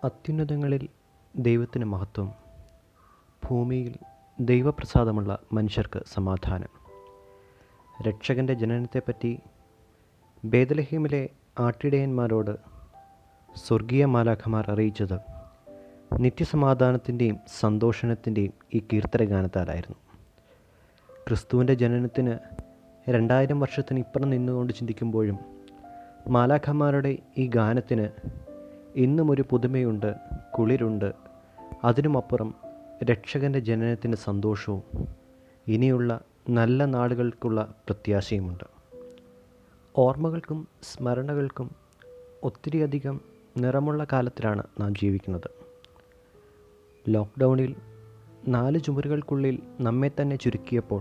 അത്യുന്നതങ്ങളിൽ ദൈവത്തിന് മഹത്വം ഭൂമിയിൽ ദൈവപ്രസാദമുള്ള മനുഷ്യർക്ക് സമാധാനം രക്ഷകൻ്റെ ജനനത്തെപ്പറ്റി ബേദലഹീമിലെ ആട്ടിടയന്മാരോട് സ്വർഗീയ മാലാഖമാർ അറിയിച്ചത് നിത്യസമാധാനത്തിൻ്റെയും സന്തോഷണത്തിൻ്റെയും ഈ കീർത്തനഗാനത്താലായിരുന്നു ക്രിസ്തുവിൻ്റെ ജനനത്തിന് രണ്ടായിരം വർഷത്തിന് ഇപ്പുറം നിന്നുകൊണ്ട് ചിന്തിക്കുമ്പോഴും മാലാഖമാരുടെ ഈ ഗാനത്തിന് ഇന്നും ഒരു പുതുമയുണ്ട് കുളിരുണ്ട് അതിനുമപ്പുറം രക്ഷകൻ്റെ ജനനത്തിൻ്റെ സന്തോഷവും ഇനിയുള്ള നല്ല നാളുകൾക്കുള്ള പ്രത്യാശയുമുണ്ട് ഓർമ്മകൾക്കും സ്മരണകൾക്കും ഒത്തിരിയധികം നിറമുള്ള കാലത്തിലാണ് നാം ജീവിക്കുന്നത് ലോക്ക്ഡൗണിൽ നാല് ചുമരുകൾക്കുള്ളിൽ നമ്മെ തന്നെ ചുരുക്കിയപ്പോൾ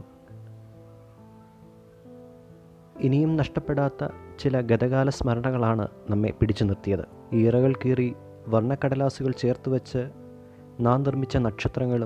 ഇനിയും നഷ്ടപ്പെടാത്ത ചില ഗതകാല സ്മരണകളാണ് നമ്മെ പിടിച്ചു നിർത്തിയത് ഈറകൾ കീറി വർണ്ണക്കടലാസുകൾ ചേർത്ത് വെച്ച് നാം നിർമ്മിച്ച നക്ഷത്രങ്ങളും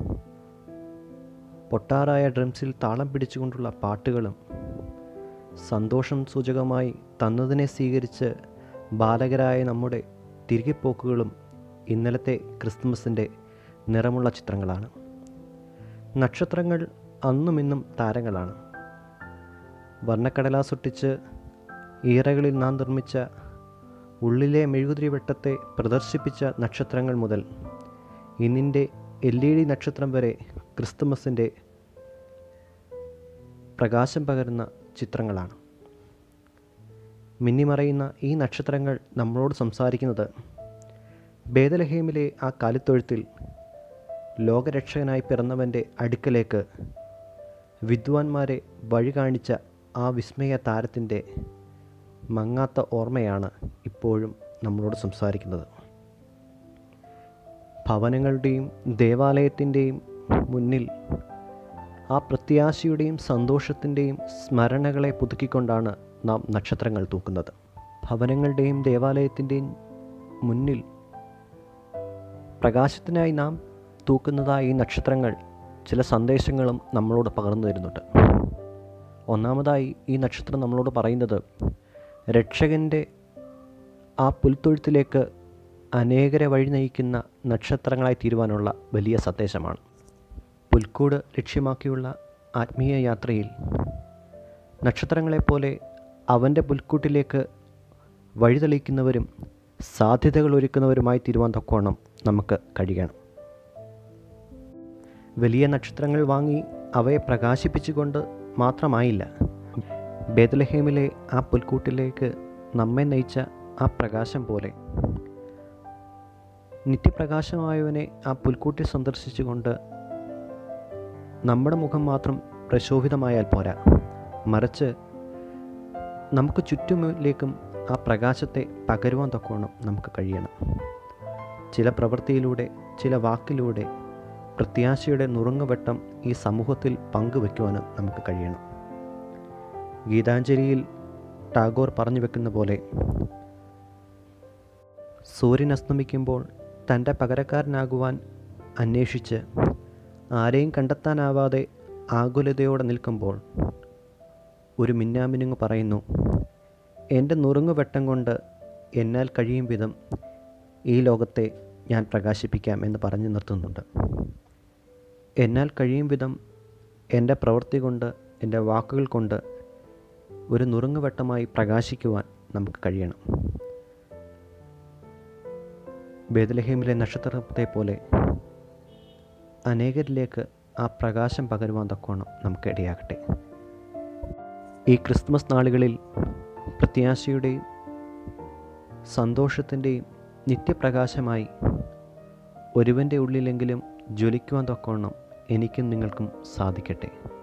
പൊട്ടാറായ ഡ്രംസിൽ താളം പിടിച്ചുകൊണ്ടുള്ള പാട്ടുകളും സന്തോഷം സൂചകമായി തന്നതിനെ സ്വീകരിച്ച് ബാലകരായ നമ്മുടെ തിരികെപ്പോക്കുകളും ഇന്നലത്തെ ക്രിസ്മസിൻ്റെ നിറമുള്ള ചിത്രങ്ങളാണ് നക്ഷത്രങ്ങൾ അന്നും ഇന്നും താരങ്ങളാണ് വർണ്ണക്കടലാസൊട്ടിച്ച് ഈറകളിൽ നാം നിർമ്മിച്ച ഉള്ളിലെ മെഴുകുതിരി വെട്ടത്തെ പ്രദർശിപ്പിച്ച നക്ഷത്രങ്ങൾ മുതൽ ഇന്നിൻ്റെ എൽ ഇ ഡി നക്ഷത്രം വരെ ക്രിസ്തുമസിൻ്റെ പ്രകാശം പകരുന്ന ചിത്രങ്ങളാണ് മിന്നിമറയുന്ന ഈ നക്ഷത്രങ്ങൾ നമ്മളോട് സംസാരിക്കുന്നത് ബേദലഹേമിലെ ആ കാലിത്തൊഴുത്തിൽ ലോകരക്ഷകനായി പിറന്നവൻ്റെ അടുക്കലേക്ക് വിദ്വാൻമാരെ വഴി കാണിച്ച ആ വിസ്മയ താരത്തിൻ്റെ മങ്ങാത്ത ഓർമ്മയാണ് ഇപ്പോഴും നമ്മളോട് സംസാരിക്കുന്നത് ഭവനങ്ങളുടെയും ദേവാലയത്തിൻ്റെയും മുന്നിൽ ആ പ്രത്യാശയുടെയും സന്തോഷത്തിൻ്റെയും സ്മരണകളെ പുതുക്കിക്കൊണ്ടാണ് നാം നക്ഷത്രങ്ങൾ തൂക്കുന്നത് ഭവനങ്ങളുടെയും ദേവാലയത്തിൻ്റെയും മുന്നിൽ പ്രകാശത്തിനായി നാം തൂക്കുന്നതായ ഈ നക്ഷത്രങ്ങൾ ചില സന്ദേശങ്ങളും നമ്മളോട് പകർന്നു തരുന്നുണ്ട് ഒന്നാമതായി ഈ നക്ഷത്രം നമ്മളോട് പറയുന്നത് രക്ഷകൻ്റെ ആ പുൽത്തൊഴുത്തിലേക്ക് അനേകരെ വഴി നയിക്കുന്ന നക്ഷത്രങ്ങളായി തീരുവാനുള്ള വലിയ സന്ദേശമാണ് പുൽക്കൂട് ലക്ഷ്യമാക്കിയുള്ള ആത്മീയ യാത്രയിൽ നക്ഷത്രങ്ങളെപ്പോലെ അവൻ്റെ പുൽക്കൂട്ടിലേക്ക് വഴിതെളിക്കുന്നവരും സാധ്യതകൾ ഒരുക്കുന്നവരുമായി തീരുവാൻ തക്കവണ്ണം നമുക്ക് കഴിയണം വലിയ നക്ഷത്രങ്ങൾ വാങ്ങി അവയെ പ്രകാശിപ്പിച്ചുകൊണ്ട് മാത്രമായില്ല ബേദലഹേമിലെ ആ പുൽക്കൂട്ടിലേക്ക് നമ്മെ നയിച്ച ആ പ്രകാശം പോലെ നിത്യപ്രകാശമായവനെ ആ പുൽക്കൂട്ടിൽ സന്ദർശിച്ചുകൊണ്ട് നമ്മുടെ മുഖം മാത്രം പ്രശോഭിതമായാൽ പോരാ മറിച്ച് നമുക്ക് ചുറ്റുമിലേക്കും ആ പ്രകാശത്തെ പകരുവാൻ തക്കവണ്ണം നമുക്ക് കഴിയണം ചില പ്രവൃത്തിയിലൂടെ ചില വാക്കിലൂടെ പ്രത്യാശയുടെ നുറുങ്ങുവട്ടം ഈ സമൂഹത്തിൽ പങ്കുവെക്കുവാനും നമുക്ക് കഴിയണം ഗീതാഞ്ജലിയിൽ ടാഗോർ പറഞ്ഞു വെക്കുന്ന പോലെ സൂര്യൻ അസ്തമിക്കുമ്പോൾ തൻ്റെ പകരക്കാരനാകുവാൻ അന്വേഷിച്ച് ആരെയും കണ്ടെത്താനാവാതെ ആകുലതയോടെ നിൽക്കുമ്പോൾ ഒരു മിന്നാമിനുങ്ങ് പറയുന്നു എൻ്റെ നുറുങ്ങുവെട്ടം കൊണ്ട് എന്നാൽ കഴിയും വിധം ഈ ലോകത്തെ ഞാൻ പ്രകാശിപ്പിക്കാം എന്ന് പറഞ്ഞു നിർത്തുന്നുണ്ട് എന്നാൽ കഴിയും വിധം എൻ്റെ പ്രവൃത്തി കൊണ്ട് എൻ്റെ വാക്കുകൾ കൊണ്ട് ഒരു നുറുങ്ങുവെട്ടമായി പ്രകാശിക്കുവാൻ നമുക്ക് കഴിയണം ബേദലഹീമിലെ നക്ഷത്രത്തെ പോലെ അനേകരിലേക്ക് ആ പ്രകാശം പകരുവാൻ തക്കവണ്ണം നമുക്ക് ഇടയാകട്ടെ ഈ ക്രിസ്മസ് നാളുകളിൽ പ്രത്യാശയുടെയും സന്തോഷത്തിൻ്റെയും നിത്യപ്രകാശമായി ഒരുവൻ്റെ ഉള്ളിലെങ്കിലും ജ്വലിക്കുവാൻ തക്കവണ്ണം എനിക്കും നിങ്ങൾക്കും സാധിക്കട്ടെ